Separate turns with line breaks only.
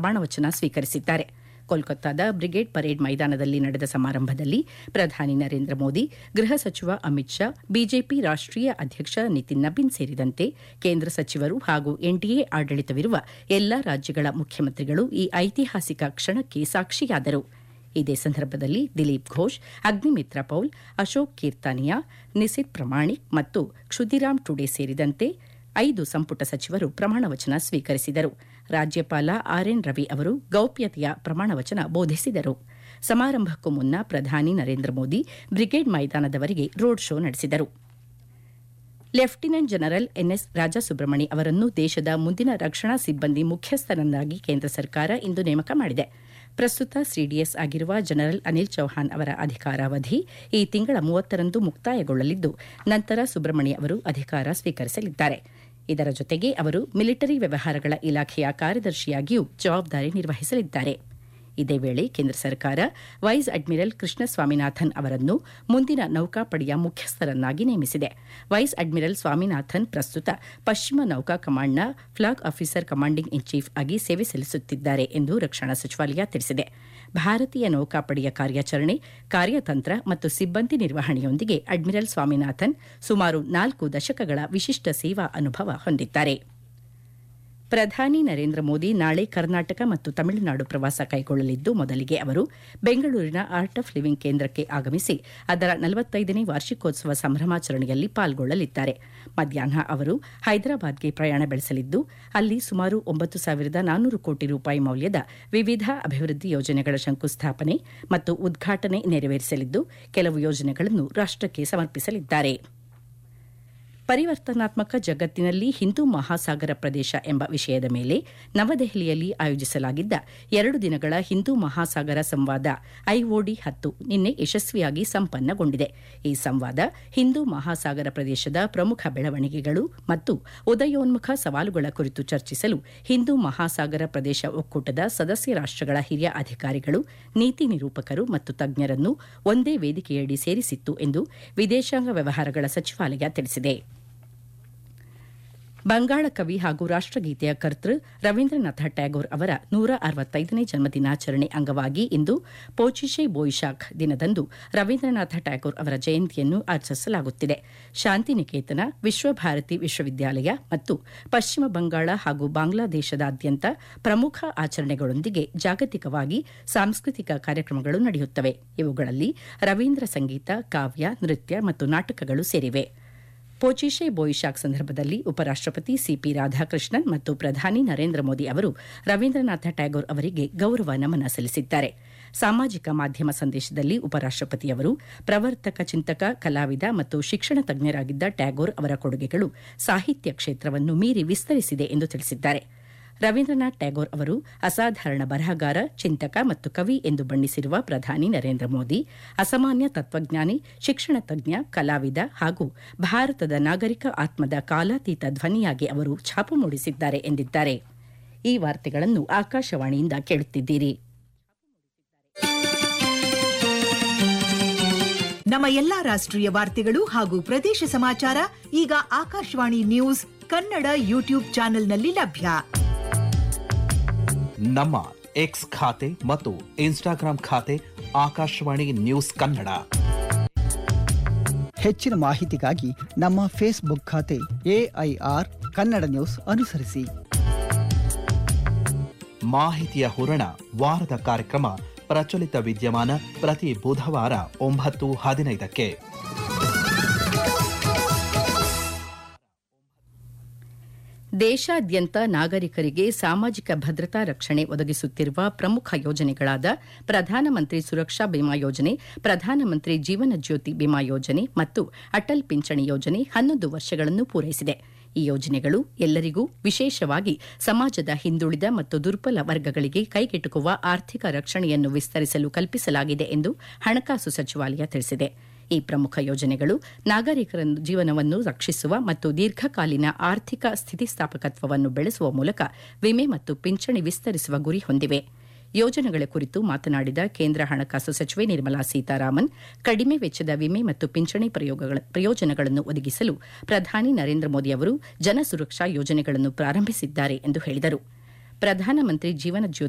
ಪ್ರಮಾಣವಚನ ಸ್ವೀಕರಿಸಿದ್ದಾರೆ ಕೋಲ್ಕತ್ತಾದ brigade parade ಮೈದಾನದಲ್ಲಿ ನಡೆದ ಸಮಾರಂಭದಲ್ಲಿ ಪ್ರಧಾನಿ ನರೇಂದ್ರ ಮೋದಿ ಗೃಹ ಸಚಿವ ಅಮಿತ್ ಶಾ ಬಿಜೆಪಿ ರಾಷ್ಟೀಯ ಅಧ್ಯಕ್ಷ ನಿತಿನ್ ನಬೀನ್ ಸೇರಿದಂತೆ ಕೇಂದ್ರ ಸಚಿವರು ಹಾಗೂ ಎನ್ಡಿಎ ಆಡಳಿತವಿರುವ ಎಲ್ಲಾ ರಾಜ್ಯಗಳ ಮುಖ್ಯಮಂತ್ರಿಗಳು ಈ ಐತಿಹಾಸಿಕ ಕ್ಷಣಕ್ಕೆ ಸಾಕ್ಷಿಯಾದರು ಇದೇ ಸಂದರ್ಭದಲ್ಲಿ ದಿಲೀಪ್ ಘೋಷ್ ಅಗ್ನಿಮಿತ್ರ ಪೌಲ್ ಅಶೋಕ್ ಕೀರ್ತಾನಿಯಾ ನಿಸಿತ್ ಪ್ರಮಾಣಿಕ್ ಮತ್ತು ಕ್ಷುದಿರಾಮ್ ಟುಡೆ ಸೇರಿದಂತೆ ಐದು ಸಂಪುಟ ಸಚಿವರು ಪ್ರಮಾಣವಚನ ಸ್ವೀಕರಿಸಿದರು ರಾಜ್ಯಪಾಲ ಆರ್ಎನ್ ರವಿ ಅವರು ಗೌಪ್ಯತೆಯ ಪ್ರಮಾಣವಚನ ಬೋಧಿಸಿದರು ಸಮಾರಂಭಕ್ಕೂ ಮುನ್ನ ಪ್ರಧಾನಿ ನರೇಂದ್ರ ಮೋದಿ ಬ್ರಿಗೇಡ್ ಮೈದಾನದವರೆಗೆ ರೋಡ್ ಶೋ ನಡೆಸಿದರು ಲೆಫ್ಟಿನೆಂಟ್ ಜನರಲ್ ಎನ್ಎಸ್ ರಾಜಾಸುಬ್ರಹ್ಮಣಿ ಅವರನ್ನು ದೇಶದ ಮುಂದಿನ ರಕ್ಷಣಾ ಸಿಬ್ಬಂದಿ ಮುಖ್ಯಸ್ಥರನ್ನಾಗಿ ಕೇಂದ್ರ ಸರ್ಕಾರ ಇಂದು ನೇಮಕ ಮಾಡಿದೆ ಪ್ರಸ್ತುತ ಸಿಡಿಎಸ್ ಆಗಿರುವ ಜನರಲ್ ಅನಿಲ್ ಚೌಹಾಣ್ ಅವರ ಅಧಿಕಾರಾವಧಿ ಈ ತಿಂಗಳ ಮೂವತ್ತರಂದು ಮುಕ್ತಾಯಗೊಳ್ಳಲಿದ್ದು ನಂತರ ಸುಬ್ರಹ್ಮಣಿ ಅವರು ಅಧಿಕಾರ ಸ್ವೀಕರಿಸಲಿದ್ದಾರೆ ಇದರ ಜೊತೆಗೆ ಅವರು ಮಿಲಿಟರಿ ವ್ಯವಹಾರಗಳ ಇಲಾಖೆಯ ಕಾರ್ಯದರ್ಶಿಯಾಗಿಯೂ ಜವಾಬ್ದಾರಿ ನಿರ್ವಹಿಸಲಿದ್ದಾರೆ ಇದೇ ವೇಳೆ ಕೇಂದ್ರ ಸರ್ಕಾರ ವೈಸ್ ಅಡ್ಮಿರಲ್ ಕೃಷ್ಣ ಸ್ವಾಮಿನಾಥನ್ ಅವರನ್ನು ಮುಂದಿನ ನೌಕಾಪಡೆಯ ಮುಖ್ಯಸ್ಥರನ್ನಾಗಿ ನೇಮಿಸಿದೆ ವೈಸ್ ಅಡ್ಮಿರಲ್ ಸ್ವಾಮಿನಾಥನ್ ಪ್ರಸ್ತುತ ಪಶ್ಚಿಮ ನೌಕಾ ಕಮಾಂಡ್ನ flag officer commanding in chief ಆಗಿ ಸೇವೆ ಸಲ್ಲಿಸುತ್ತಿದ್ದಾರೆ ಎಂದು ರಕ್ಷಣಾ ಸಚಿವಾಲಯ ತಿಳಿಸಿದೆ ಭಾರತೀಯ ನೌಕಾಪಡೆಯ ಕಾರ್ಯಾಚರಣೆ ಕಾರ್ಯತಂತ್ರ ಮತ್ತು ಸಿಬ್ಬಂದಿ ನಿರ್ವಹಣೆಯೊಂದಿಗೆ ಅಡ್ಮಿರಲ್ ಸ್ವಾಮಿನಾಥನ್ ಸುಮಾರು ನಾಲ್ಕು ದಶಕಗಳ ವಿಶಿಷ್ಟ ಸೇವಾ ಅನುಭವ ಹೊಂದಿದ್ದಾರೆ ಪ್ರಧಾನಿ ನರೇಂದ್ರ ಮೋದಿ ನಾಳೆ ಕರ್ನಾಟಕ ಮತ್ತು ತಮಿಳುನಾಡು ಪ್ರವಾಸ ಕೈಗೊಳ್ಳಲಿದ್ದು ಮೊದಲಿಗೆ ಅವರು ಬೆಂಗಳೂರಿನ ಆರ್ಟ್ ಆಫ್ ಲಿವಿಂಗ್ ಕೇಂದ್ರಕ್ಕೆ ಆಗಮಿಸಿ ಅದರ ನಲವತ್ತೈದನೇ ವಾರ್ಷಿಕೋತ್ಸವ ಸಂಭ್ರಮಾಚರಣೆಯಲ್ಲಿ ಪಾಲ್ಗೊಳ್ಳಲಿದ್ದಾರೆ ಮಧ್ಯಾಹ್ನ ಅವರು ಹೈದರಾಬಾದ್ಗೆ ಪ್ರಯಾಣ ಬೆಳೆಸಲಿದ್ದು ಅಲ್ಲಿ ಸುಮಾರು ಒಂಬತ್ತು ಸಾವಿರದ ನಾನ್ನೂರು ಕೋಟಿ ರೂಪಾಯಿ ಮೌಲ್ಯದ ವಿವಿಧ ಅಭಿವೃದ್ಧಿ ಯೋಜನೆಗಳ ಶಂಕುಸ್ಥಾಪನೆ ಮತ್ತು ಉದ್ಘಾಟನೆ ನೆರವೇರಿಸಲಿದ್ದು ಕೆಲವು ಯೋಜನೆಗಳನ್ನು ರಾಷ್ಟಕ್ಕೆ ಸಮರ್ಪಿಸಲಿದ್ದಾರೆ ಪರಿವರ್ತನಾತ್ಮಕ ಜಗತ್ತಿನಲ್ಲಿ ಹಿಂದೂ ಮಹಾಸಾಗರ ಪ್ರದೇಶ ಎಂಬ ವಿಷಯದ ಮೇಲೆ ನವದೆಹಲಿಯಲ್ಲಿ ಆಯೋಜಿಸಲಾಗಿದ್ದ ಎರಡು ದಿನಗಳ ಹಿಂದೂ ಮಹಾಸಾಗರ ಸಂವಾದ ಐಒಡಿ ಹತ್ತು ನಿನ್ನೆ ಯಶಸ್ವಿಯಾಗಿ ಸಂಪನ್ನಗೊಂಡಿದೆ ಈ ಸಂವಾದ ಹಿಂದೂ ಮಹಾಸಾಗರ ಪ್ರದೇಶದ ಪ್ರಮುಖ ಬೆಳವಣಿಗೆಗಳು ಮತ್ತು ಉದಯೋನ್ಮುಖ ಸವಾಲುಗಳ ಕುರಿತು ಚರ್ಚಿಸಲು ಹಿಂದೂ ಮಹಾಸಾಗರ ಪ್ರದೇಶ ಒಕ್ಕೂಟದ ಸದಸ್ಯ ರಾಷ್ಟಗಳ ಹಿರಿಯ ಅಧಿಕಾರಿಗಳು ನೀತಿ ನಿರೂಪಕರು ಮತ್ತು ತಜ್ಞರನ್ನು ಒಂದೇ ವೇದಿಕೆಯಡಿ ಸೇರಿಸಿತ್ತು ಎಂದು ವಿದೇಶಾಂಗ ವ್ಯವಹಾರಗಳ ಸಚಿವಾಲಯ ತಿಳಿಸಿದೆ ಬಂಗಾಳ ಕವಿ ಹಾಗೂ ರಾಷ್ಟಗೀತೆಯ ಕರ್ತೃ ರವೀಂದ್ರನಾಥ ಟ್ಯಾಗೋರ್ ಅವರ ನೂರ ಅರವತ್ತೈದನೇ ಜನ್ಮದಿನಾಚರಣೆ ಅಂಗವಾಗಿ ಇಂದು ಪೋಚಿಶೆ ಬೋಯಿಶಾಖ್ ದಿನದಂದು ರವೀಂದ್ರನಾಥ ಟ್ಯಾಗೋರ್ ಅವರ ಜಯಂತಿಯನ್ನು ಆಚರಿಸಲಾಗುತ್ತಿದೆ ಶಾಂತಿನಿಕೇತನ ವಿಶ್ವಭಾರತಿ ವಿಶ್ವವಿದ್ಯಾಲಯ ಮತ್ತು ಪಶ್ಚಿಮ ಬಂಗಾಳ ಹಾಗೂ ಬಾಂಗ್ಲಾದೇಶದಾದ್ಯಂತ ಪ್ರಮುಖ ಆಚರಣೆಗಳೊಂದಿಗೆ ಜಾಗತಿಕವಾಗಿ ಸಾಂಸ್ಕೃತಿಕ ಕಾರ್ಯಕ್ರಮಗಳು ನಡೆಯುತ್ತವೆ ಇವುಗಳಲ್ಲಿ ರವೀಂದ್ರ ಸಂಗೀತ ಕಾವ್ಯ ನೃತ್ಯ ಮತ್ತು ನಾಟಕಗಳು ಸೇರಿವೆ ಪೋಚಿಶೆ ಬೋಯಿಶಾಕ್ ಸಂದರ್ಭದಲ್ಲಿ ಉಪರಾಷ್ಟಪತಿ ಸಿಪಿ ರಾಧಾಕೃಷ್ಣನ್ ಮತ್ತು ಪ್ರಧಾನಿ ನರೇಂದ್ರ ಮೋದಿ ಅವರು ರವೀಂದ್ರನಾಥ ಟ್ಯಾಗೋರ್ ಅವರಿಗೆ ಗೌರವ ನಮನ ಸಲ್ಲಿಸಿದ್ದಾರೆ ಸಾಮಾಜಿಕ ಮಾಧ್ಯಮ ಸಂದೇಶದಲ್ಲಿ ಉಪರಾಷ್ಟಪತಿಯವರು ಪ್ರವರ್ತಕ ಚಿಂತಕ ಕಲಾವಿದ ಮತ್ತು ಶಿಕ್ಷಣ ತಜ್ಞರಾಗಿದ್ದ ಟ್ಯಾಗೋರ್ ಅವರ ಕೊಡುಗೆಗಳು ಸಾಹಿತ್ಯ ಕ್ಷೇತ್ರವನ್ನು ಮೀರಿ ವಿಸ್ತರಿಸಿದೆ ಎಂದು ತಿಳಿಸಿದ್ದಾರೆ ರವೀಂದ್ರನಾಥ್ ಟ್ಯಾಗೋರ್ ಅವರು ಅಸಾಧಾರಣ ಬರಹಗಾರ ಚಿಂತಕ ಮತ್ತು ಕವಿ ಎಂದು ಬಣ್ಣಿಸಿರುವ ಪ್ರಧಾನಿ ನರೇಂದ್ರ ಮೋದಿ ಅಸಾಮಾನ್ಯ ತತ್ವಜ್ಞಾನಿ ಶಿಕ್ಷಣ ತಜ್ಞ ಕಲಾವಿದ ಹಾಗೂ ಭಾರತದ ನಾಗರಿಕ ಆತ್ಮದ ಕಾಲಾತೀತ ಧ್ವನಿಯಾಗಿ ಅವರು ಛಾಪು ಮೂಡಿಸಿದ್ದಾರೆ ಎಂದಿದ್ದಾರೆ ಈ ವಾರ್ತೆಗಳನ್ನು ಆಕಾಶವಾಣಿಯಿಂದ ಕೇಳುತ್ತಿದ್ದೀರಿ
ನಮ್ಮ ಎಲ್ಲಾ ರಾಷ್ಟ್ರೀಯ ವಾರ್ತೆಗಳು ಹಾಗೂ ಪ್ರದೇಶ ಸಮಾಚಾರ ಈಗ ಆಕಾಶವಾಣಿ ನ್ಯೂಸ್ ಕನ್ನಡ ಯೂಟ್ಯೂಬ್ ಚಾನೆಲ್ನಲ್ಲಿ ಲಭ್ಯ
ನಮ್ಮ ಎಕ್ಸ್ ಖಾತೆ ಮತ್ತು ಇನ್ಸ್ಟಾಗ್ರಾಂ ಖಾತೆ ಆಕಾಶವಾಣಿ ನ್ಯೂಸ್ ಕನ್ನಡ
ಹೆಚ್ಚಿನ ಮಾಹಿತಿಗಾಗಿ ನಮ್ಮ ಫೇಸ್ಬುಕ್ ಖಾತೆ ಎಐಆರ್ ಕನ್ನಡ ನ್ಯೂಸ್ ಅನುಸರಿಸಿ
ಮಾಹಿತಿಯ ಹೂರಣ ವಾರದ ಕಾರ್ಯಕ್ರಮ ಪ್ರಚಲಿತ ವಿದ್ಯಮಾನ ಪ್ರತಿ ಬುಧವಾರ ಒಂಬತ್ತು ಹದಿನೈದಕ್ಕೆ
ದೇಶಾದ್ಯಂತ ನಾಗರಿಕರಿಗೆ ಸಾಮಾಜಿಕ ಭದ್ರತಾ ರಕ್ಷಣೆ ಒದಗಿಸುತ್ತಿರುವ ಪ್ರಮುಖ ಯೋಜನೆಗಳಾದ ಪ್ರಧಾನಮಂತ್ರಿ ಸುರಕ್ಷಾ ಬಿಮಾ ಯೋಜನೆ ಪ್ರಧಾನಮಂತ್ರಿ ಜೀವನ ಜ್ಯೋತಿ ಬಿಮಾ ಯೋಜನೆ ಮತ್ತು ಅಟಲ್ ಪಿಂಚಣಿ ಯೋಜನೆ ಹನ್ನೊಂದು ವರ್ಷಗಳನ್ನು ಪೂರೈಸಿದೆ ಈ ಯೋಜನೆಗಳು ಎಲ್ಲರಿಗೂ ವಿಶೇಷವಾಗಿ ಸಮಾಜದ ಹಿಂದುಳಿದ ಮತ್ತು ದುರ್ಬಲ ವರ್ಗಗಳಿಗೆ ಕೈಗೆಟುಕುವ ಆರ್ಥಿಕ ರಕ್ಷಣೆಯನ್ನು ವಿಸ್ತರಿಸಲು ಕಲ್ಪಿಸಲಾಗಿದೆ ಎಂದು ಹಣಕಾಸು ಸಚಿವಾಲಯ ತಿಳಿಸಿದೆ ಈ ಪ್ರಮುಖ ಯೋಜನೆಗಳು ನಾಗರಿಕರ ಜೀವನವನ್ನು ರಕ್ಷಿಸುವ ಮತ್ತು ದೀರ್ಘಕಾಲೀನ ಆರ್ಥಿಕ ಸ್ಥಿತಿಸ್ಥಾಪಕತ್ವವನ್ನು ಬೆಳೆಸುವ ಮೂಲಕ ವಿಮೆ ಮತ್ತು ಪಿಂಚಣಿ ವಿಸ್ತರಿಸುವ ಗುರಿ ಹೊಂದಿವೆ ಯೋಜನೆಗಳ ಕುರಿತು ಮಾತನಾಡಿದ ಕೇಂದ್ರ ಹಣಕಾಸು ಸಚಿವೆ ನಿರ್ಮಲಾ ಸೀತಾರಾಮನ್ ಕಡಿಮೆ ವೆಚ್ಚದ ವಿಮೆ ಮತ್ತು ಪಿಂಚಣಿ ಪ್ರಯೋಜನಗಳನ್ನು ಒದಗಿಸಲು ಪ್ರಧಾನಿ ನರೇಂದ್ರ ಮೋದಿ ಅವರು ಜನ ಸುರಕ್ಷಾ ಯೋಜನೆಗಳನ್ನು ಪ್ರಾರಂಭಿಸಿದ್ದಾರೆ ಎಂದು ಹೇಳಿದರು ಪ್ರಧಾನಮಂತ್ರಿ ಜೀವನ ಜ್ಯೋತಿ